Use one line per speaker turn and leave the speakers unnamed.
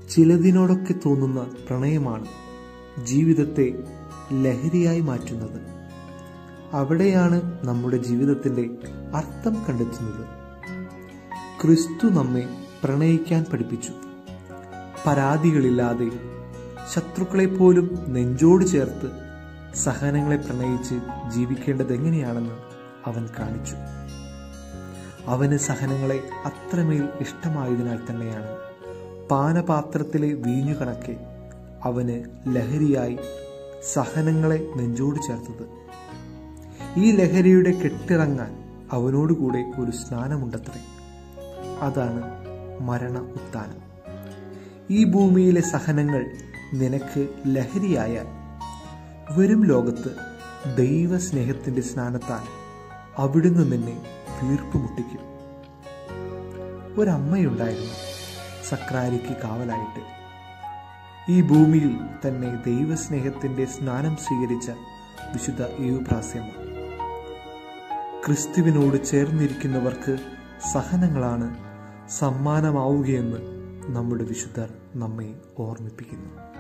ചിലതിനോടൊക്കെ തോന്നുന്ന പ്രണയമാണ് ജീവിതത്തെ ലഹരിയായി മാറ്റുന്നത് അവിടെയാണ് നമ്മുടെ ജീവിതത്തിന്റെ അർത്ഥം കണ്ടെത്തുന്നത് ക്രിസ്തു നമ്മെ പ്രണയിക്കാൻ പഠിപ്പിച്ചു പരാതികളില്ലാതെ ശത്രുക്കളെ പോലും നെഞ്ചോട് ചേർത്ത് സഹനങ്ങളെ പ്രണയിച്ച് ജീവിക്കേണ്ടത് എങ്ങനെയാണെന്ന് അവൻ കാണിച്ചു അവന് സഹനങ്ങളെ അത്രമേൽ ഇഷ്ടമായതിനാൽ തന്നെയാണ് പാനപാത്രത്തിലെ വീഞ്ഞു കണക്കെ അവന് ലഹരിയായി സഹനങ്ങളെ നെഞ്ചോട് ചേർത്തത് ഈ ലഹരിയുടെ കെട്ടിറങ്ങാൻ അവനോടുകൂടെ ഒരു സ്നാനമുണ്ടത്രേ അതാണ് മരണ ഉത്ഥാനം ഈ ഭൂമിയിലെ സഹനങ്ങൾ നിനക്ക് ലഹരിയായാൽ വരും ലോകത്ത് ദൈവസ്നേഹത്തിന്റെ സ്നാനത്താൽ അവിടുന്ന് നിന്നെ വീർപ്പുമുട്ടിക്കും ഒരമ്മയുണ്ടായിരുന്നു സക്രാരിക്ക് കാവലായിട്ട് ഈ ഭൂമിയിൽ തന്നെ ദൈവസ്നേഹത്തിന്റെ സ്നാനം സ്വീകരിച്ച വിശുദ്ധ യുപ്രാസ്യമ്മ ക്രിസ്തുവിനോട് ചേർന്നിരിക്കുന്നവർക്ക് സഹനങ്ങളാണ് സമ്മാനമാവുകയെന്ന് നമ്മുടെ വിശുദ്ധർ നമ്മെ ഓർമ്മിപ്പിക്കുന്നു